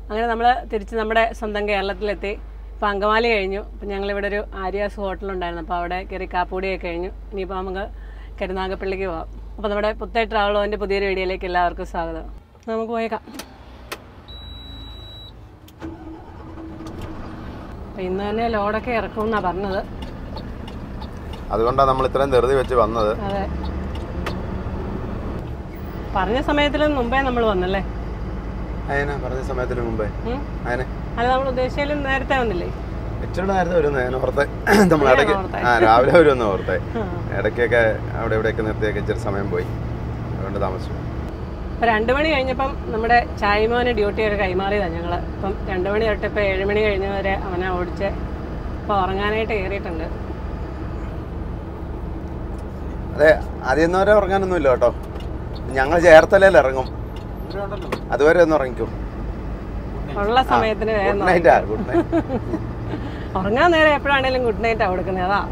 അങ്ങനെ നമ്മൾ തിരിച്ച് നമ്മുടെ സ്വന്തം കേരളത്തിലെത്തി ഇപ്പോൾ അങ്കമാലി കഴിഞ്ഞു അപ്പം ഞങ്ങളിവിടെ ഒരു ആര്യാസ് ഹോട്ടലുണ്ടായിരുന്നു അപ്പോൾ അവിടെ കയറി കാപ്പൂടിയൊക്കെ കഴിഞ്ഞു ഇനിയിപ്പോൾ നമുക്ക് കരുനാഗപ്പള്ളിക്ക് പോവാം അപ്പോൾ നമ്മുടെ പുത്തേ ട്രാവലോൻ്റെ പുതിയൊരു വീഡിയോയിലേക്ക് എല്ലാവർക്കും സ്വാഗതം നമുക്ക് പോയേക്കാം അപ്പോൾ ഇന്ന് തന്നെ ലോഡൊക്കെ ഇറക്കുമെന്നാണ് പറഞ്ഞത് അതുകൊണ്ടാണ് നമ്മൾ ഇത്രയും ധൃതി വെച്ച് വന്നത് അതെ പറഞ്ഞ സമയത്തിലും മുമ്പേ നമ്മൾ വന്നല്ലേ അതിനെ പറഞ്ഞ സമയത്തിന് മുമ്പേ ഉം? അതിനെ അല്ല നമ്മൾ ഉദ്ദേശിച്ചാലും നേരത്തെ വന്നില്ലേ ഇച്ചിരി നേരത്തെ വരുന്നു ഞാൻ ഓർത്തെ നമ്മൾ ഞാൻ ഇടയ്ക്ക് ഓർത്തെ. ആ രാവിലെ വരുമെന്ന് ഓർത്തെ ആ. ഇടയ്ക്കൊക്കെ അവിടെ ഇവിടെയൊക്കെ നിർത്തിയൊക്കെ ഇച്ചിരി സമയം പോയി അതുകൊണ്ട് താമസിച്ചു അപ്പോൾ രണ്ട് മണി കഴിഞ്ഞപ്പം നമ്മുടെ ചായ്മോന് ഡ്യൂട്ടിയൊക്കെ കൈമാറിയതാണ് ഞങ്ങൾ അപ്പം രണ്ട് മണി തൊട്ട് ഇപ്പോൾ ഏഴ് മണി കഴിഞ്ഞ വരെ അവനെ ഓടിച്ച് ഇപ്പോൾ ഉറങ്ങാനായിട്ട് കയറിയിട്ടുണ്ട് അതെ ആദ്യം വരെ ഉറങ്ങാനൊന്നും ഇല്ല കേട്ടോ ഞങ്ങൾ ചേർത്തലയിൽ ഇറങ്ങും അതുവരെ ഒന്ന് ഉറങ്ങിക്കും ഉള്ള സമയത്തിന് വേഗം ഗുഡ് നൈറ്റാ ഗുഡ് നൈറ്റ് ഉറങ്ങാൻ നേരം എപ്പോഴാണേലും ഗുഡ് നൈറ്റാണ് കൊടുക്കുന്നത് അതാ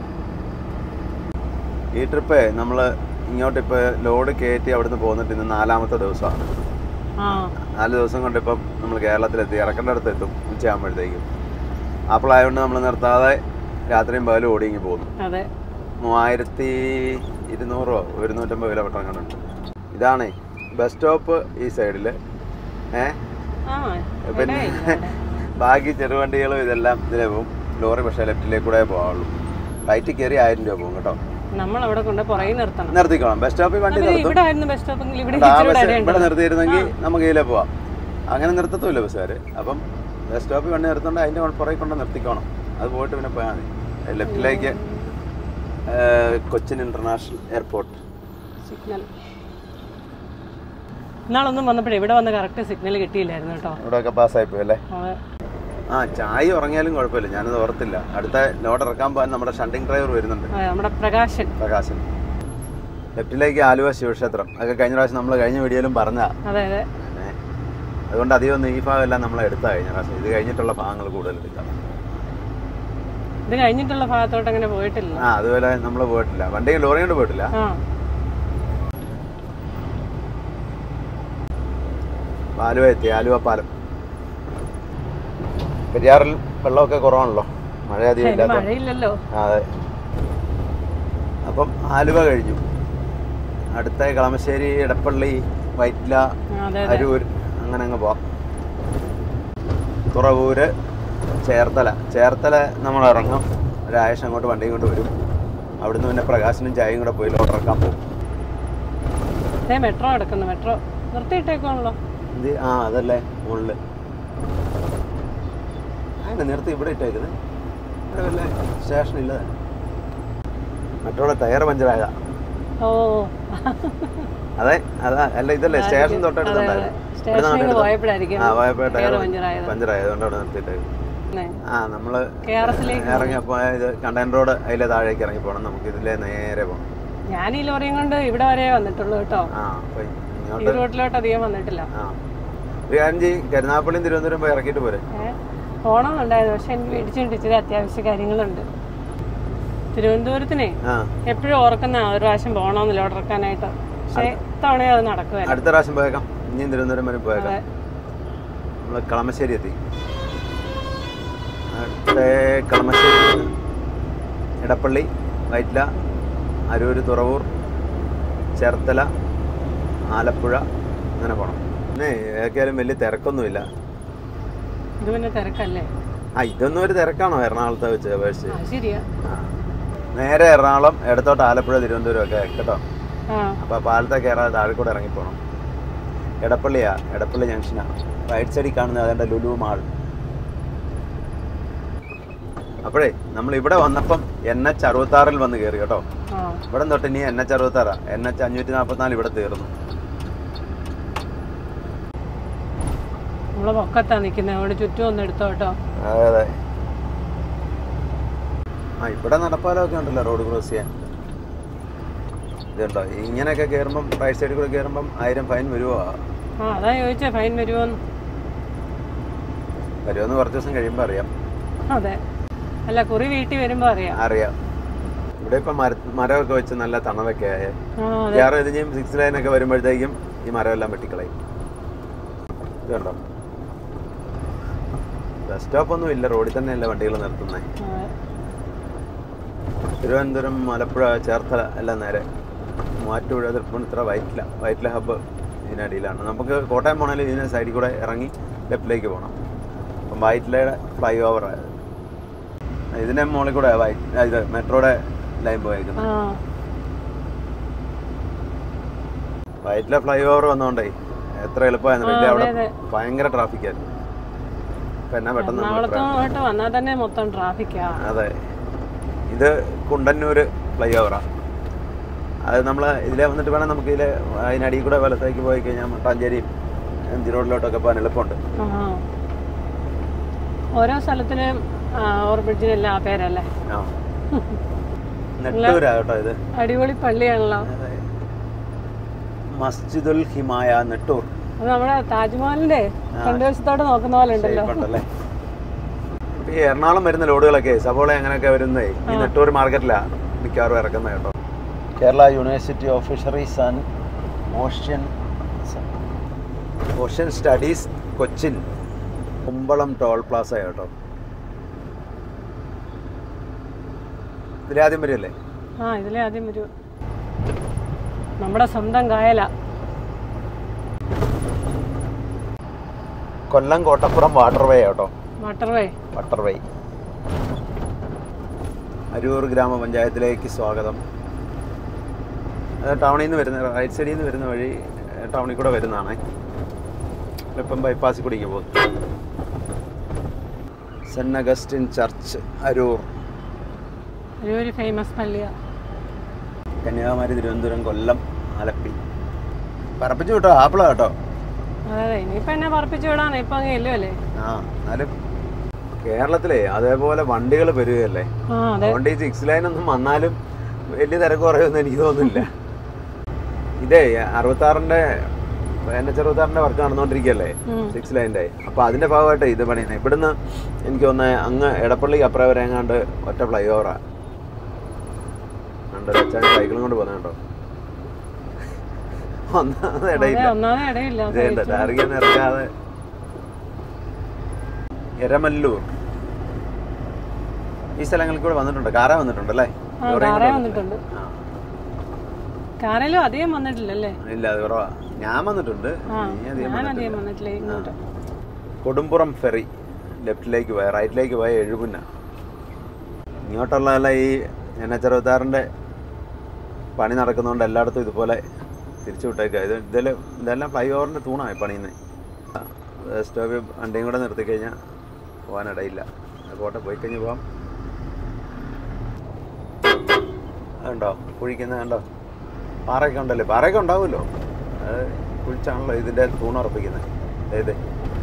ഈ ട്രിപ്പേ നമ്മൾ ഇങ്ങോട്ട് ഇപ്പോൾ ലോഡ് കയറ്റി അവിടുന്ന് പോന്നിട്ട് ഇന്ന് നാലാമത്തെ ദിവസമാണ് ആ നാല് ദിവസം കൊണ്ട് ഇപ്പം നമ്മൾ കേരളത്തിലെത്തി ഇറക്കേണ്ട അടുത്ത് എത്തും ഉച്ചയാകുമ്പോഴത്തേക്കും അപ്പോഴായതുകൊണ്ട് നമ്മൾ നിർത്താതെ രാത്രിയും പകലും ഓടി ഇങ്ങ് പോന്നു അതെ മൂവായിരത്തി ഇരുന്നൂറോ ഒരുന്നൂറ്റമ്പത് വില പെട്ടങ്ങാനുണ്ട് ഇതാണേ ബസ് സ്റ്റോപ്പ് ഈ സൈഡിൽ ഏ ആ പിന്നെ ബാക്കി ചെറുവണ്ടികളും ഇതെല്ലാം ഇതിലേ പോകും ലോറി പക്ഷേ ലെഫ്റ്റിലേക്ക് കൂടെ പോകാവുള്ളൂ റൈറ്റിൽ കയറി ആയിരം രൂപ പോകും കേട്ടോ നമ്മൾ അവിടെ കൊണ്ട് പുറകെ നിർത്തണം നിർത്തിക്കോളാം ബസ് സ്റ്റോപ്പിൽ വണ്ടി അവര് നിർത്തും ഇവിടെ ആയിരുന്നു ബസ് സ്റ്റോപ്പെങ്കിൽ ഇവിടെ ആ ഇച്ചിരി ബസ് കൂടെ ഇവിടെ ഇടയുണ്ട്. നിർത്തിയിരുന്നെങ്കിൽ നമുക്ക് ഇതിലേ പോവാം അങ്ങനെ നിർത്തത്തുമില്ല ബസ്സുകാർ അപ്പം ബസ് സ്റ്റോപ്പിൽ വണ്ടി നിർത്തുകൊണ്ട് അതിൻ്റെ പുറകെ കൊണ്ട് നിർത്തിക്കോണം അത് പോയിട്ട് പിന്നെ പോയാൽ മതി ലെഫ്റ്റിലേക്ക് കൊച്ചിൻ ഇന്റർനാഷണൽ എയർപോർട്ട് സിഗ്നൽ ഇന്നാളൊന്നും വന്നപ്പോഴേ ഇവിടെ വന്ന് കറക്റ്റ് സിഗ്നൽ കിട്ടിയില്ലായിരുന്നു കേട്ടോ ഇവിടെയൊക്കെ പാസ്സായി പോയി അല്ലേ അതെ ആ ചായ ഉറങ്ങിയാലും കുഴപ്പമില്ല ഞാനത് ഓർത്തില്ല അടുത്ത ലോഡ് ഇറക്കാൻ പോകാൻ നമ്മുടെ ഷണ്ടിങ് ഡ്രൈവർ വരുന്നുണ്ട് അതെ, നമ്മുടെ പ്രകാശൻ പ്രകാശൻ ലെഫ്റ്റിലേക്ക് ആലുവ ശിവക്ഷേത്രം അതൊക്കെ കഴിഞ്ഞ പ്രാവശ്യം നമ്മൾ കഴിഞ്ഞ വീഡിയോയിലും പറഞ്ഞ അതെ അതെ അതുകൊണ്ട് അധികം ഒന്നും ഈ ഭാഗമെല്ലാം നമ്മൾ എടുത്താ കഴിഞ്ഞ പ്രാവശ്യം ഇത് കഴിഞ്ഞിട്ടുള്ള ഭാഗങ്ങൾ കൂടുതൽ എടുക്കാം ഇത് കഴിഞ്ഞിട്ടുള്ള ഭാഗത്തോട്ട് അങ്ങനെ പോയിട്ടില്ല ആ അതുപോലെ നമ്മൾ പോയിട്ടില്ല വണ്ടി ലോറി കൊണ്ട് പോയിട്ടില്ല ആ ആലുവ എത്തി ആലുവ പാലം പെരിയാറിൽ വെള്ളമൊക്കെ കുറവാണല്ലോ മഴ അധികം അതിന് ഇല്ലാത്ത മഴയില്ലല്ലോ ആ, അതെ അപ്പം ആലുവ കഴിഞ്ഞു അടുത്ത കളമശ്ശേരി എടപ്പള്ളി വൈറ്റ്ല ആ, അതെ അതെ അരൂർ അങ്ങനെ അങ്ങ് പോവാം തുറവൂര് ചേർത്തല ചേർത്തല നമ്മൾ ഇറങ്ങും ഒരാഴ്ച അങ്ങോട്ട് വണ്ടിയും കൊണ്ട് വരും അവിടുന്ന് പിന്നെ പ്രകാശനും ചായയും കൂടെ പോയി ലോട്ട് ഇറക്കാൻ പോകും ദേ മെട്രോ കിടക്കുന്നു മെട്രോ നിർത്തിയിട്ടേക്കാണല്ലോ എന്ത് ആ അതല്ലേ മുകളിൽ അതിനെ നിർത്തി ഇവിടെ ഇട്ടേക്കുന്നത് ഇവിടെ വല്ല സ്റ്റേഷൻ ഇല്ല മറ്റുള്ള ടയർ പഞ്ചറായതാ ഓ അതെ അതാ അല്ല ഇതല്ലേ സ്റ്റേഷൻ അതെ, തൊട്ടടുത്തുണ്ടായിരുന്നു അതെ. സ്റ്റേഷനിൽ പോയപ്പോഴായിരിക്കും ആ പോയപ്പോ ടയർ ടയർ പഞ്ചറായത് പഞ്ചറായതുകൊണ്ട് അവിടെ നിർത്തിയിട്ടേക്കുന്നത് ആ നമ്മള് കെ ആർ എസിലേക്ക് ഇറങ്ങിയപ്പോ ഇത് കണ്ടൻ റോഡ് അതിലെ താഴേക്ക് ഇറങ്ങി പോകണം നമുക്ക് ഇതിലെ നേരെ പോകണം ഞാൻ ഈ ലോറിയും കൊണ്ട് ഇവിടെ വരെ വന്നിട്ടുള്ളൂ കേട്ടോ ആ അപ്പൊ ഈ ഇങ്ങോട്ട് റോട്ടിലോട്ട് അധികം വന്നിട്ടില്ല ആ ഒരു കാര്യം ചെയ്യും കരുനാഗപ്പള്ളിയും തിരുവനന്തപുരം പോയി ഇറക്കിയിട്ട് പോരെ ഏ പോണമെന്നുണ്ടായിരുന്നു പക്ഷെ എനിക്ക് മേടിച്ചിട്ട് ഇച്ചിരി അത്യാവശ്യ കാര്യങ്ങളുണ്ട് തിരുവനന്തപുരത്തിനെ ആ എപ്പോഴും ഓർക്കുന്ന ഒരു പ്രാവശ്യം പോകണമെന്ന് ലോഡ് ഇറക്കാനായിട്ട് പക്ഷേ ഇത്തവണ അത് നടക്കുമല്ലോ അടുത്ത പ്രാവശ്യം പോയേക്കാം ഇനിയും തിരുവനന്തപുരം വരെ പോയേക്കാം അതെ നമ്മൾ കളമശ്ശേരി എത്തി അടുത്ത കളമശ്ശേരി ഇടപ്പള്ളി വൈറ്റ്ല അരൂര് തുറവൂർ ചേർത്തല ആലപ്പുഴ അങ്ങനെ പോകണം പിന്നെ ഏതൊക്കെയാലും വലിയ തിരക്കൊന്നുമില്ല ഇത് പിന്നെ തിരക്കല്ലേ ആ ഇതൊന്നും ഒരു തിരക്കാണോ എറണാകുളത്തെ വെച്ച് അപേക്ഷിച്ച് ആ ശരിയാ ആ. നേരെ എറണാകുളം ഇടത്തോട്ട് ആലപ്പുഴ തിരുവനന്തപുരം ഒക്കെ കേട്ടോ ആ അപ്പോൾ പാലത്തെ കയറാതെ താഴെ കൂടെ ഇറങ്ങിപ്പോണം എടപ്പള്ളിയാ എടപ്പള്ളി ജംഗ്ഷനാണ് റൈറ്റ് സൈഡിൽ കാണുന്ന അതേണ്ട ലുലു മാൾ അപ്പോഴേ നമ്മൾ ഇവിടെ വന്നപ്പം എൻ എച്ച് അറുപത്താറിൽ വന്ന് കയറി കേട്ടോ ആ ഇവിടെ തൊട്ട് ഇനി എൻ എച്ച് അറുപത്താറാ എൻ എച്ച് അഞ്ഞൂറ്റി നാൽപ്പത്തിനാല് ഇവിടെ തീർന്നു നമ്മള് പൊക്കത്താ നിക്കുന്നത് അവിടെ ചുറ്റും ഒന്ന് എടുത്തോ കേട്ടോ അതെ അതെ ആ ഇവിടെ നടപ്പാലമൊക്കെ ഉണ്ടല്ലോ റോഡ് ക്രോസ് ചെയ്യാൻ ഇതുണ്ടോ ഇങ്ങനെയൊക്കെ കയറുമ്പം റൈറ്റ് സൈഡിൽ കൂടെ കയറുമ്പം ആയിരം ഫൈൻ വരുമോ ആ അതാ ചോദിച്ചേ ഫൈൻ വരുമോന്ന് വരുമെന്ന് കുറച്ച് ദിവസം കഴിയുമ്പോൾ അറിയാം അതെ അല്ല കുറി വീട്ടിൽ വരുമ്പോ അറിയാം അറിയാം ഇവിടെ ഇപ്പം മര മരമൊക്കെ വെച്ച് നല്ല തണലൊക്കെ ആയേ ആ അതെ വേറെ ഇതിനും സിക്സ് ലൈനൊക്കെ വരുമ്പോഴത്തേക്കും ഈ മരമെല്ലാം വെട്ടിക്കളയും ഇതുണ്ടോ ബസ് സ്റ്റോപ്പ് ഒന്നും ഇല്ല റോഡിൽ തന്നെയല്ലേ വണ്ടികൾ നിർത്തുന്നത് അതെ. തിരുവനന്തപുരം ആലപ്പുഴ ചേർത്തല എല്ലാം നേരെ മൂവാറ്റുപുഴ തൃപ്പൂണിത്തുറ വൈറ്റില വൈറ്റില ഹബ്ബ് ഇതിനടിയിലാണ് നമുക്ക് കോട്ടയം പോകണമെങ്കിൽ ഇതിന് സൈഡിൽ കൂടെ ഇറങ്ങി ലെഫ്റ്റിലേക്ക് പോകണം അപ്പം വൈറ്റിലയുടെ ഫ്ലൈ ഓവർ ഇതിൻ്റെ മുകളിൽ കൂടെ വൈറ്റ് ഇത് മെട്രോയുടെ ലൈൻ പോയേക്കുന്നത് ആ വൈറ്റില ഫ്ലൈ ഓവർ വന്നോണ്ടേ എത്ര എളുപ്പമായിരുന്നു ആ, വലിയ അവിടെ അതെ, ഭയങ്കര ട്രാഫിക് ആയിരുന്നു ഇപ്പം എന്നാ പെട്ടെന്ന് നമ്മൾ എറണാകുളത്തോട്ട് വന്നാൽ തന്നെ മൊത്തം ട്രാഫിക്കാ അതെ ഇത് കുണ്ടന്നൂർ ഫ്ലൈ ഓവറാണ് അത് നമ്മൾ ഇതിലെ വന്നിട്ട് വേണം നമുക്ക് ഇതിലെ അതിനടിയിൽ കൂടെ വലത്തേക്ക് പോയി കഴിഞ്ഞാൽ മട്ടാഞ്ചേരിയും എം ജി റോഡിലോട്ടൊക്കെ പോകാൻ എളുപ്പമുണ്ട് ആ ഓരോ സ്ഥലത്തിനും ഓവർബ്രിഡ്ജിനെല്ലാം ആ പേരല്ലേ ആ നെട്ടൂരാ കേട്ടോ ഇത് അടിപൊളി പള്ളിയാണല്ലോ അതെ. മസ്ജിദുൽ ഹിമായ നെട്ടൂർ അത് നമ്മുടെ താജ്മഹലിന്റെ രണ്ടു വശത്തോട്ട് നോക്കുന്ന പോലെ ഉണ്ടല്ലോ ഉണ്ടല്ലേ ഈ എറണാകുളം വരുന്ന ലോഡുകളൊക്കെ സവോള അങ്ങനെയൊക്കെ വരുന്നേ ഈ നെട്ടൂർ മാർക്കറ്റിലാണ് മിക്കവാറും ഇറക്കുന്നത് കേട്ടോ Kerala university of fisheries and ocean ocean studies Cochin Kumbalam toll plaza കേട്ടോ ഇതിലാദ്യം വരില്ലേ ആ ഇതിലെ ആദ്യം ഒരു നമ്മുടെ സ്വന്തം കായല കൊല്ലം കോട്ടപ്പുറം വാട്ടർവേ കേട്ടോ വാട്ടർവേ വാട്ടർവേ അരൂർ ഗ്രാമപഞ്ചായത്തിലേക്ക് സ്വാഗതം അത് ടൗണിൽ നിന്ന് വരുന്ന റൈറ്റ് സൈഡിൽ നിന്ന് വരുന്ന വഴി ഏഹ്, ടൗണിൽ കൂടെ വരുന്നതാണ് ഇപ്പം ബൈപ്പാസിൽ കൂടിക്ക് പോകും സെന്റ് അഗസ്റ്റിൻ ചർച്ച് അരൂർ ഒരു ഫേമസ് പള്ളിയാ കന്യാകുമാരി തിരുവനന്തപുരം കൊല്ലം ആലപ്പി പറപ്പിച്ചു കേട്ടോ ആപ്പിളാ കേട്ടോ അതെ അതെ ഇനിയിപ്പോ എന്നെ പറപ്പിച്ചു വിടാൻ ഇപ്പൊ അങ്ങ് ഇല്ലല്ലേ ആ എന്നാലും കേരളത്തിലെ അതേപോലെ വണ്ടികൾ വരികയല്ലേ ആ അതെ അതുകൊണ്ട് ഈ സിക്സ് ലൈൻ ഒന്നും വന്നാലും വലിയ തിരക്ക് കുറയുമെന്ന് എനിക്ക് തോന്നുന്നില്ല ഇതേ അറുപത്താറിന്റെ എൻ എച്ച് അറുപത്താറിന്റെ വർക്ക് നടന്നുകൊണ്ടിരിക്കുകയല്ലേ ഉം. സിക്സ് ലൈൻ്റെ അപ്പൊ അതിന്റെ ഭാഗമായിട്ട് ഇത് പണിയുന്നത് ഇവിടുന്ന് എനിക്ക് തോന്നുന്നത് അങ്ങ് എടപ്പള്ളി അപ്പുറം വരെ എങ്ങാണ്ട് ഒറ്റ ഫ്ലൈ ഓവറാ ഉണ്ട് അച്ഛൻ സൈക്കിളും കൊണ്ട് പോകുന്ന കേട്ടോ ഒന്നാമത് അതെ ഇടയില്ല ഒന്നാമതെ ഇടയില്ല ഇതേണ്ട ടാർഗറ്റ് ഇറങ്ങാതെ എരമല്ലൂർ ഈ സ്ഥലങ്ങളിൽ കൂടെ വന്നിട്ടുണ്ട് കാറ വന്നിട്ടുണ്ട് അല്ലേ ആ ലോറിയും കാറേ കൂടെ വന്നിട്ടുണ്ട് ആ. കാറേലും അധികം വന്നിട്ടില്ലല്ലേ ഇല്ല അത് കുറവാ ഞാൻ വന്നിട്ടുണ്ട് ആ നീ അധികം ഞാൻ വന്നിട്ടില്ല. അധികം വന്നിട്ടില്ല ഇങ്ങോട്ട് കൊടുമ്പുറം ഫെറി ലെഫ്റ്റിലേക്ക് പോയ റൈറ്റിലേക്ക് പോയ എഴുപുന്ന ഇങ്ങോട്ടുള്ളതല്ല ഈ എൻ എച്ച് അറുപത്താറിൻ്റെ പണി നടക്കുന്നതുകൊണ്ട് എല്ലായിടത്തും ഇതുപോലെ തിരിച്ചു വിട്ടേക്കുക ഇത് ഇതിൽ ഇതെല്ലാം ഫ്ലൈ ഓവറിൻ്റെ തൂണായി പണിയുന്നത് സ്റ്റോപ്പിൽ വണ്ടിയും കൂടെ നിർത്തി കഴിഞ്ഞാൽ പോകാനിടയില്ല കോട്ടെ പോയി കഴിഞ്ഞ് പോവാം അതുണ്ടോ കുഴിക്കുന്നത് കണ്ടോ പാറയൊക്കെ ഉണ്ടല്ലേ പാറയൊക്കെ ഉണ്ടാവുമല്ലോ അത് കുഴിച്ചാണല്ലോ ഇതിൻ്റെ തൂണുറപ്പിക്കുന്നത് അതായത്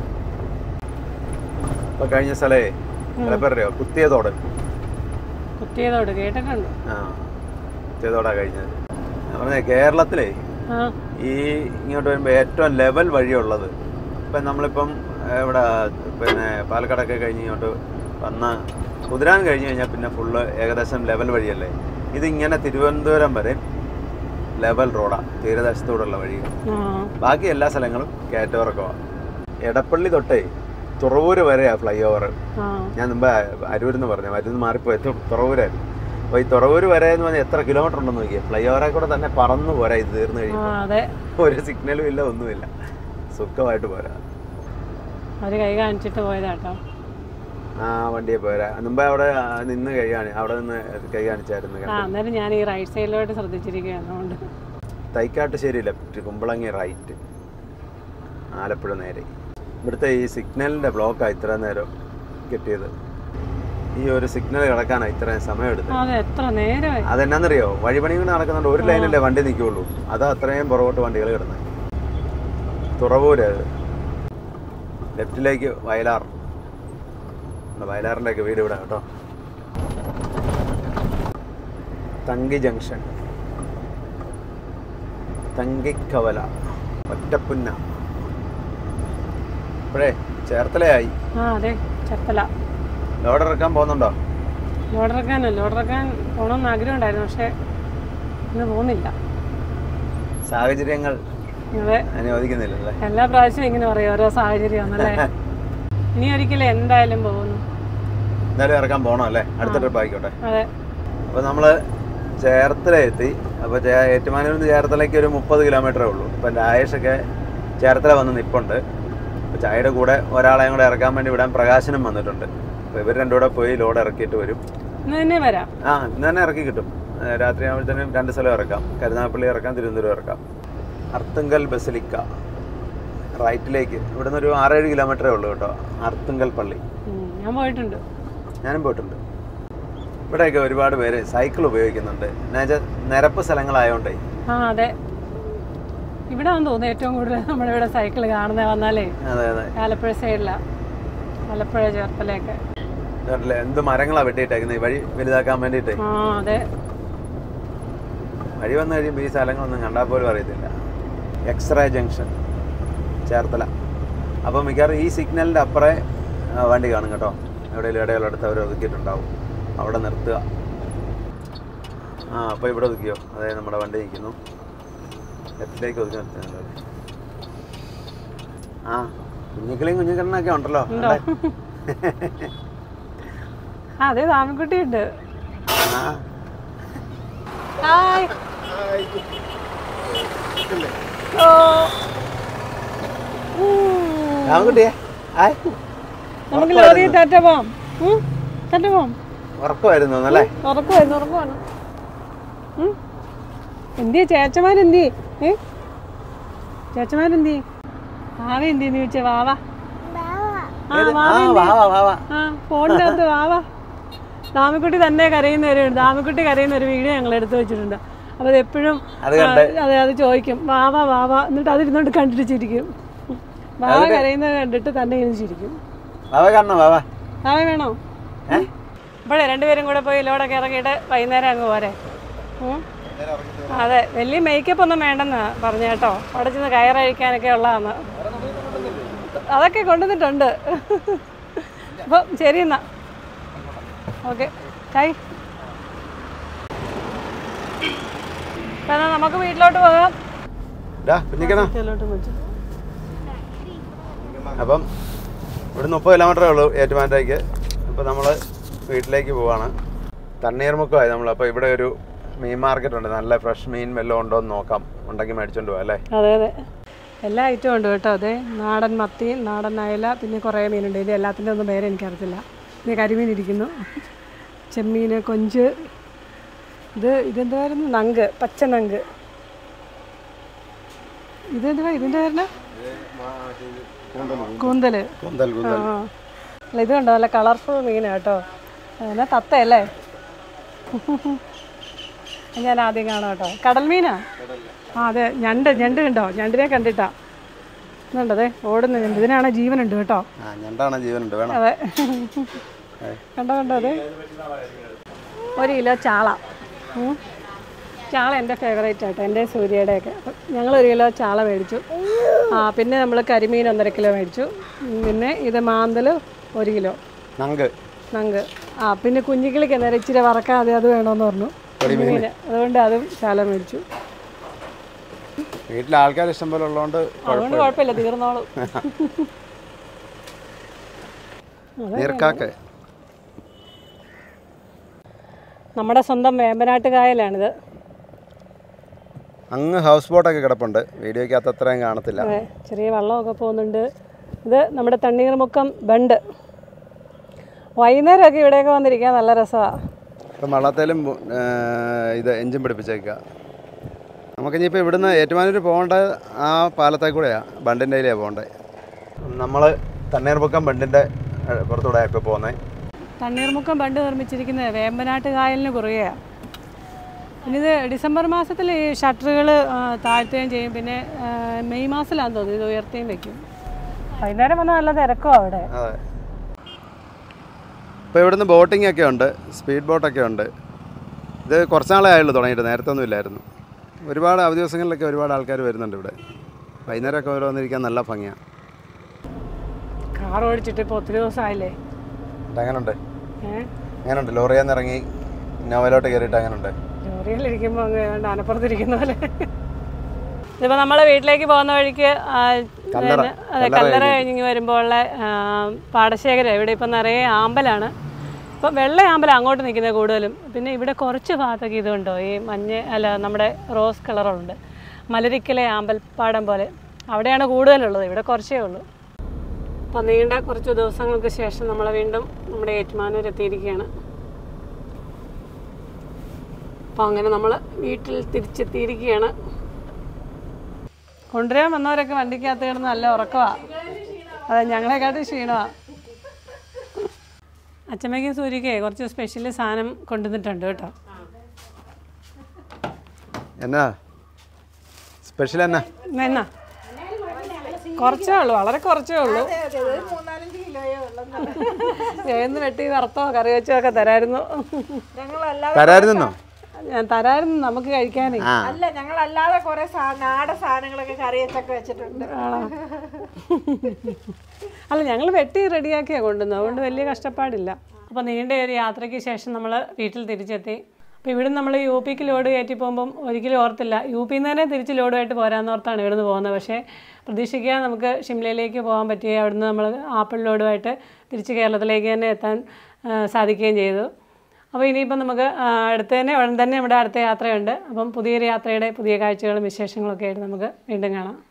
ഇപ്പൊ കഴിഞ്ഞ സ്ഥലേ സ്ഥലപ്പേരയോ കുത്തിയതോട് കുത്തിയതോട് കേട്ടിട്ടുണ്ട് ആ കുത്തിയതോടാ കഴിഞ്ഞത് ഞാൻ പറഞ്ഞേ കേരളത്തിലേ ആ ഈ ഇങ്ങോട്ട് വരുമ്പോൾ ഏറ്റവും ലെവൽ വഴിയുള്ളത് ഇപ്പം നമ്മളിപ്പം ഇവിടെ പിന്നെ പാലക്കാടൊക്കെ കഴിഞ്ഞ് ഇങ്ങോട്ട് വന്ന കുതിരാൻ കഴിഞ്ഞ് കഴിഞ്ഞാൽ പിന്നെ ഫുള്ള് ഏകദേശം ലെവൽ വഴിയല്ലേ ഇതിങ്ങനെ തിരുവനന്തപുരം വരെ ലെവൽ റോഡാണ് തീരദേശത്തോടുള്ള വഴി ആ ബാക്കി എല്ലാ സ്ഥലങ്ങളും കയറ്റമിറക്കമാണ് എടപ്പള്ളി തൊട്ടേ തുറവൂര് വരെയാണ് ഫ്ലൈ ഓവർ ആ ഞാൻ മുമ്പ് അരൂരെന്ന് പറഞ്ഞു മരുന്ന് മാറിപ്പോയി തു- തുറവൂരായിരുന്നു അപ്പോൾ ഈ തുറവൂര് വരെ എന്ന് പറഞ്ഞാൽ എത്ര കിലോമീറ്റർ ഉണ്ടെന്ന് നോക്കിയേ ഫ്ലൈ ഓവറെ കൂടെ തന്നെ പറന്നു പോരാ ഇത് തീർന്നു ആ കഴിയുമ്പോൾ അതെ ഒരു സിഗ്നലും ഇല്ല ഒന്നുമില്ല സുഖമായിട്ട് പോരാ അവര് കൈ കാണിച്ചിട്ട് പോയതാട്ടോ ആ വണ്ടിയെ പോരാ മുമ്പ് അവിടെ ആ, നിന്ന് കൈ കാണി അവിടെ നിന്ന് കൈ കാണിച്ചായിരുന്നു ആ കണ്ടു. അന്നേരം ഞാൻ ഈ റൈറ്റ് സൈഡിലോട്ട് ശ്രദ്ധിച്ചിരിക്കുകയാണ് അതുകൊണ്ട് തൈക്കാട്ടുശ്ശേരി ലെഫ്റ്റ് കുമ്പളങ്ങി റൈറ്റ് ആലപ്പുഴ നേരെ ഇവിടുത്തെ ഈ സിഗ്നലിൻ്റെ ബ്ലോക്കാണ് ഇത്ര നേരം കിട്ടിയത് ഈ ഒരു സിഗ്നൽ കിടക്കാനാണ് ഇത്രയും സമയം എടുത്തത് ആ, അതെ എത്ര നേരമായി അതെന്നാന്നറിയോ വഴിപണി കൊണ്ട് നടക്കുന്നുണ്ട് ഒരു ലൈനല്ലേ വണ്ടി നിൽക്കുകയുള്ളൂ അതാ അത്രയും പുറകോട്ട് വണ്ടികൾ കിടന്നത് തുറവൂര് അത് ലെഫ്റ്റിലേക്ക് വയലാർ നമ്മുടെ വയലാറിൻ്റെ ഒക്കെ വീട് ഇവിടെ കേട്ടോ തങ്കി ജംഗ്ഷൻ തങ്കിക്കവല ഒറ്റപ്പുന്ന ഇപ്പോഴേ ചേർത്തലയായി ആ അതെ ചെത്തല ലോഡ് ഇറക്കാൻ പോകുന്നുണ്ടോ ലോഡിറക്കാനോ ലോഡിറക്കാൻ പോകണമെന്ന് ആഗ്രഹം ഉണ്ടായിരുന്നു പക്ഷേ ഇന്ന് പോകുന്നില്ല സാഹചര്യങ്ങൾ അതെ അനുവദിക്കുന്നില്ലല്ലേ എല്ലാ പ്രാവശ്യവും ഇങ്ങനെ പറയും ഓരോ സാഹചര്യമാണല്ലേ ഇനി ഒരിക്കലും എന്തായാലും പോകുന്നു എന്തായാലും ഇറക്കാൻ പോകണം അല്ലേ അടുത്ത ട്രിപ്പ് ആയിക്കോട്ടെ അതെ അപ്പോൾ നമ്മൾ ചേർത്തല എത്തി അപ്പോൾ ഏറ്റുമാനൂരിൽ നിന്ന് ചേർത്തലയ്ക്ക് ഒരു മുപ്പത് കിലോമീറ്ററേ ഉള്ളൂ ഇപ്പം രാജേഷൊക്കെ ചേർത്തല വന്ന് നിൽപ്പുണ്ട് അപ്പോൾ ചായയുടെ കൂടെ ഒരാളെയും കൂടെ ഇറക്കാൻ വേണ്ടി വിടാൻ പ്രകാശനം വന്നിട്ടുണ്ട് അപ്പോൾ ഇവർ രണ്ടും കൂടെ പോയി ലോഡ് ഇറക്കിയിട്ട് വരും ഇന്ന് തന്നെ വരാം ആ ഇന്ന് തന്നെ ഇറക്കി കിട്ടും ഏ, രാത്രി ആകുമ്പോഴത്തേനും രണ്ട് സ്ഥലം ഇറക്കാം കരുനാഗപ്പള്ളി ഇറക്കാം തിരുവനന്തപുരം ഇറക്കാം അർത്തുങ്കൽ ബസലിക്ക റൈറ്റിലേക്ക് ഇവിടുന്ന് ഒരു ആറേഴ് കിലോമീറ്ററേ ഉള്ളൂ കേട്ടോ അർത്തുങ്കൽ പള്ളി ഉം, ഞാൻ പോയിട്ടുണ്ട് ഞാനും പോയിട്ടുണ്ട് ഇവിടെയൊക്കെ ഒരുപാട് പേര് സൈക്കിൾ ഉപയോഗിക്കുന്നുണ്ട് എന്നുവെച്ചാൽ നിരപ്പ് സ്ഥലങ്ങളായതുകൊണ്ടേ ആ അതെ ഇവിടെ ആണെന്ന് തോന്നുന്നു ഏറ്റവും കൂടുതൽ നമ്മുടെ ഇവിടെ സൈക്കിൾ കാണുന്നത് വന്നാലേ അതെ അതെ ആലപ്പുഴ സൈഡിലാണ് ആലപ്പുഴ ചേർത്തലയൊക്കെ കണ്ടില്ലേ എന്ത് മരങ്ങളാ വെട്ടിയിട്ടേക്കുന്നത് ഈ വഴി വലുതാക്കാൻ വേണ്ടിയിട്ടേ ആ അതെ വഴി വന്നു കഴിയുമ്പോൾ ഈ സ്ഥലങ്ങളൊന്നും കണ്ടാൽ പോലും അറിയത്തില്ല എക്സ്റേ ജംഗ്ഷൻ ചേർത്തല അപ്പോൾ മിക്കവാറും ഈ സിഗ്നലിൻ്റെ അപ്പുറേ ആ, വണ്ടി കാണും കേട്ടോ എവിടെയെങ്കിലും ഇടയിലടുത്ത് അവർ ഒതുക്കിയിട്ടുണ്ടാവും അവിടെ നിർത്തുക ആ അപ്പോൾ ഇവിടെ ഒതുക്കിയോ അതെ നമ്മുടെ വണ്ടി നിൽക്കുന്നു ലെഫ്റ്റിലേക്ക് ഒതുക്കി നിർത്തുന്നുണ്ട് ആ കുഞ്ഞിക്കിളിയും കുഞ്ഞിക്കണ്ണൊക്കെ ഉണ്ടല്ലോ ഉണ്ടോ ആ അതെ താമക്കുട്ടി ഉണ്ട് ആ ഹായ് ഓ ഉം. രാമൻകുട്ടിയെ ആയ് നമുക്ക് ലോറി തറ്റ പോവാം ഉം? തറ്റ പോവാം ഉറക്കമായിരുന്നു അല്ലേ ഉറക്കുമായിരുന്നു ഉറക്കുവാണ് ഉം? എന്തിയെ ചേച്ചമാരെന്തി ഏ ചേച്ചമാരെന്തി വാവ എന്തിന്ന് ചോദിച്ചേ വാവ ആ ഏത്? വാവ ആ എന്തി? വാ വാ വാ വാ ആ ഫോണിൻ്റെ അകത്ത് വാവ ദാമിക്കുട്ടി തന്നെ കരയുന്ന ഒരു ദാമിക്കുട്ടി കരയുന്ന ഒരു വീഡിയോ ഞങ്ങൾ എടുത്തു വെച്ചിട്ടുണ്ട് അപ്പോൾ അത് എപ്പോഴും അത് കണ്ട് അതെ അത് ചോദിക്കും വാവ വാവ എന്നിട്ട് അതിരുന്നോണ്ട് കണ്ടിട്ട് ചിരിക്കും വാവ കരയുന്നത് കണ്ടിട്ട് തന്നെ ഇരുന്ന് ചിരിക്കും വാവ കാണണം വാവ വാവ വേണോ അപ്പോഴേ രണ്ടുപേരും കൂടെ പോയി ലോഡൊക്കെ ഇറങ്ങിയിട്ട് വൈകുന്നേരം അങ്ങ് പോരെ ഉം? അതെ വലിയ മേക്കപ്പ് ഒന്നും വേണ്ടെന്ന് പറഞ്ഞു കേട്ടോ അവിടെ ചെന്ന് കയറഴിക്കാനൊക്കെ ഉള്ളതാണ് അതൊക്കെ കൊണ്ടുവന്നിട്ടുണ്ട് അപ്പോൾ ശരി എന്നാ ഓക്കെ കൈ അപ്പം എന്നാ നമുക്ക് വീട്ടിലോട്ട് പോകാം ഡാ കുഞ്ഞിക്കണ വീട്ടിലോട്ട് വിളിച്ചു അപ്പം ഇവിടെ മുപ്പത് കിലോമീറ്ററേ ഉള്ളൂ ഏറ്റുമാനത്തേക്ക് അപ്പോൾ നമ്മൾ വീട്ടിലേക്ക് പോവാണ് തണ്ണീർമുക്കമായി നമ്മൾ അപ്പോൾ ഇവിടെ ഒരു മീൻ മാർക്കറ്റ് ഉണ്ട് നല്ല ഫ്രഷ് മീൻ വല്ലതും ഉണ്ടോ എന്ന് നോക്കാം ഉണ്ടെങ്കിൽ മേടിച്ചോണ്ട് പോവാം അല്ലേ അതെ അതെ എല്ലാ ഐറ്റവും ഉണ്ട് കേട്ടോ അതെ നാടൻ മത്തി നാടൻ അയല പിന്നെ കുറേ മീനുണ്ട് ഇത് എല്ലാത്തിൻ്റെ ഒന്നും പേര് എനിക്കറിയത്തില്ല ഇത് കരിമീൻ ഇരിക്കുന്നു ചെമ്മീൻ കൊഞ്ച് ഇത് ഇതെന്തായിരുന്നു നങ്ക് പച്ച നങ്ക് ഇതെന്തുവാ ഇതിൻ്റെ പേരണ കൂന്തല് കൂന്തൽ ആ ആ. അല്ല ഇത് കണ്ടോ നല്ല കളർഫുൾ മീനാണ് കേട്ടോ എന്നാ തത്തയല്ലേ അത് ഞാൻ ആദ്യം കാണാം കേട്ടോ കടൽ മീനാ ആ അതെ ഞണ്ട് ഞണ്ട് കണ്ടോ ഞണ്ടിനെ കണ്ടിട്ടാ ഇതുണ്ട് അതെ ഓടുന്ന ഞണ്ട് ഇതിനാണ് ജീവനുണ്ട് കേട്ടോ ആ ഞണ്ടാണ് ജീവനുണ്ട് വേണം അതെ കണ്ടോ കണ്ടോ അതെ ഒരു കിലോ ചാള ഉം. ചാള എൻ്റെ ഫേവറേറ്റ് ആട്ടോ എൻ്റെ സൂര്യയുടെയൊക്കെ അപ്പം ഞങ്ങൾ ഒരു കിലോ ചാള മേടിച്ചു ആ പിന്നെ നമ്മൾ കരിമീൻ ഒന്നര കിലോ മേടിച്ചു ഉം, പിന്നെ ഇത് മാന്തൽ ഒരു കിലോ നങ്ക് നങ്ക് ആ പിന്നെ കുഞ്ഞിക്കിളിക്ക് അന്നേരം ഇച്ചിരി വറക്കാതെ അത് വേണമെന്ന് പറഞ്ഞു കുഞ്ഞുമീൻ അതുകൊണ്ട് അതും ചാല മേടിച്ചു വീട്ടിൽ ആൾക്കാർ ഇഷ്ടം പോലെ ഉള്ളതുകൊണ്ട് അതുകൊണ്ട് കുഴപ്പമില്ല തീർന്നോളും നീർക്കാക്ക നമ്മുടെ സ്വന്തം വേമ്പനാട്ട് കായലാണിത് അങ്ങ് ഹൗസ് ബോട്ടൊക്കെ കിടപ്പുണ്ട് വീഡിയോയ്ക്കകത്ത് അത്രയും കാണത്തില്ല അതെ ചെറിയ വെള്ളമൊക്കെ പോകുന്നുണ്ട് ഇത് നമ്മുടെ തണ്ണീർമുക്കം ബണ്ട് വൈകുന്നേരമൊക്കെ ഇവിടെയൊക്കെ വന്നിരിക്കാൻ നല്ല രസമാണ് ഇപ്പം വള്ളത്തേലും ഏ, ഇത് എഞ്ചിൻ പിടിപ്പിച്ചേക്കുക നമുക്കിനിയിപ്പോൾ ഇവിടുന്ന് ഏറ്റുമാനൂർ പോകേണ്ട ആ പാലത്തേ കൂടെയാണ് ബണ്ടിൻ്റെ അതിലാണ് പോകേണ്ടത് നമ്മൾ തണ്ണീർമുക്കം ബണ്ടിൻ്റെ പുറത്തൂടെ ഇപ്പോൾ പോകുന്നത് തണ്ണീർമുക്കം ബണ്ട് നിർമ്മിച്ചിരിക്കുന്നത് വേമ്പനാട്ട് കായലിന് കുറുകയാണ് പിന്നെ ഇത് ഡിസംബർ മാസത്തിൽ ഈ ഷട്ടറുകൾ താഴ്ത്തുകയും ചെയ്യും പിന്നെ ആ, മെയ് മാസത്തിലാന്ന് തോന്നുന്നു ഇത് ഉയർത്തുകയും വെക്കും വൈകുന്നേരം വന്നാൽ നല്ല തിരക്കും അവിടെ അതെ ഇപ്പോൾ ഇവിടുന്ന് ബോട്ടിംഗ് ഒക്കെ ഉണ്ട് സ്പീഡ് ബോട്ടൊക്കെ ഉണ്ട് ഇത് കുറച്ച് നാളേ ആയുള്ളൂ തുടങ്ങിയിട്ട് നേരത്തെ ഒന്നും ഇല്ലായിരുന്നു ഒരുപാട് അവധി ദിവസങ്ങളിലൊക്കെ ഒരുപാട് ആൾക്കാർ വരുന്നുണ്ട് ഇവിടെ വൈകുന്നേരമൊക്കെ ഓരോ വന്നിരിക്കാൻ നല്ല ഭംഗിയാണ് കാർ ഓടിച്ചിട്ട് ഇപ്പോൾ ഒത്തിരി ദിവസമായില്ലേ എങ്ങനെയുണ്ട് ഏഹ് എങ്ങനെയുണ്ട് ലോറിയിൽ നിന്ന് ഇറങ്ങി നോവലോട്ട് കയറിയിട്ട് എങ്ങനെയുണ്ട് ലോറിയിലിരിക്കുമ്പോൾ അങ്ങ് ഏതാണ്ട് അനപ്പുറത്തിരിക്കുന്ന പോലെ ഇതിപ്പോൾ നമ്മൾ വീട്ടിലേക്ക് പോകുന്ന വഴിക്ക് ആ, കല്ലറ. പിന്നെ, അതെ കല്ലറ കഴിഞ്ഞ് വരുമ്പോൾ ഉള്ള ആ, പാടശേഖരം ഇവിടെ ഇപ്പം നിറയെ ആമ്പലാണ് ഇപ്പം വെള്ള ആമ്പല അങ്ങോട്ട് നിൽക്കുന്നത് കൂടുതലും പിന്നെ ഇവിടെ കുറച്ച് ഭാഗത്തൊക്കെ ഇതുണ്ടോ ഈ മഞ്ഞ അല്ല നമ്മുടെ റോസ് കളറുണ്ട് മലരിക്കലെ ആമ്പൽപ്പാടം പോലെ അവിടെയാണ് കൂടുതലുള്ളത് ഇവിടെ കുറച്ചേ ഉള്ളൂ അപ്പം നീണ്ട കുറച്ച് ദിവസങ്ങൾക്ക് ശേഷം നമ്മൾ വീണ്ടും നമ്മുടെ ഏറ്റുമാനൂർ എത്തിയിരിക്കുകയാണ് അപ്പോൾ അങ്ങനെ നമ്മൾ വീട്ടിൽ തിരിച്ചെത്തിയിരിക്കുകയാണ് കൊണ്ടുവരാൻ വന്നവരൊക്കെ വണ്ടിക്കകത്ത് കിടന്ന് നല്ല ഉറക്കമാണ് അതെ ഞങ്ങളെക്കാട്ടും ക്ഷീണമാണ് അച്ചമ്മയ്ക്കും സൂര്യക്കേ കുറച്ച് സ്പെഷ്യൽ സാധനം കൊണ്ടുവന്നിട്ടുണ്ട് കേട്ടോ എന്നാ സ്പെഷ്യൽ എന്നാ എന്നാ, എന്നാ കുറച്ചേ ഉള്ളൂ വളരെ കുറച്ചേ ഉള്ളൂ മൂന്നാലഞ്ച് കിലോയേ ഉള്ളൂ ഏന്ന് വെട്ടി വറുത്തോ കറി വെച്ചോ ഒക്കെ തരായിരുന്നു ഞങ്ങളല്ലാതെ തരായിരുന്നോ ഞാൻ തരായിരുന്നു നമുക്ക് കഴിക്കാനേ ആ അല്ല ഞങ്ങളല്ലാതെ കുറെ നാടൻ സാധനങ്ങളൊക്കെ കറി വെച്ചൊക്കെ വെച്ചിട്ടുണ്ട് അല്ല ഞങ്ങൾ വെട്ടി റെഡിയാക്കിയാണ് കൊണ്ടുവന്നത് അതുകൊണ്ട് വലിയ കഷ്ടപ്പാടില്ല അപ്പോൾ നീണ്ട ഒരു യാത്രയ്ക്ക് ശേഷം നമ്മൾ വീട്ടിൽ തിരിച്ചെത്തി അപ്പോൾ ഇവിടെ നമ്മൾ യു പിക്ക് ലോഡ് കയറ്റി പോകുമ്പം ഒരിക്കലും ഓർത്തില്ല യു പിയിൽ നിന്ന് തന്നെ തിരിച്ച് ലോഡുമായിട്ട് പോരാന്ന് ഓർത്താണ് ഇവിടുന്ന് പോകുന്നത് പക്ഷേ പ്രതീക്ഷിക്കാതെ നമുക്ക് ഷിംലയിലേക്ക് പോകാൻ പറ്റുകയും അവിടുന്ന് നമ്മൾ ആപ്പിൾ ലോഡുമായിട്ട് തിരിച്ച് കേരളത്തിലേക്ക് തന്നെ എത്താൻ ആ, സാധിക്കുകയും ചെയ്തു അപ്പോൾ ഇനിയിപ്പം നമുക്ക് ആ, അടുത്ത് തന്നെ ഉടൻ തന്നെ നമ്മുടെ അടുത്ത യാത്രയുണ്ട് അപ്പം പുതിയൊരു യാത്രയുടെ പുതിയ കാഴ്ചകളും വിശേഷങ്ങളൊക്കെ ആയിട്ട് നമുക്ക് വീണ്ടും കാണാം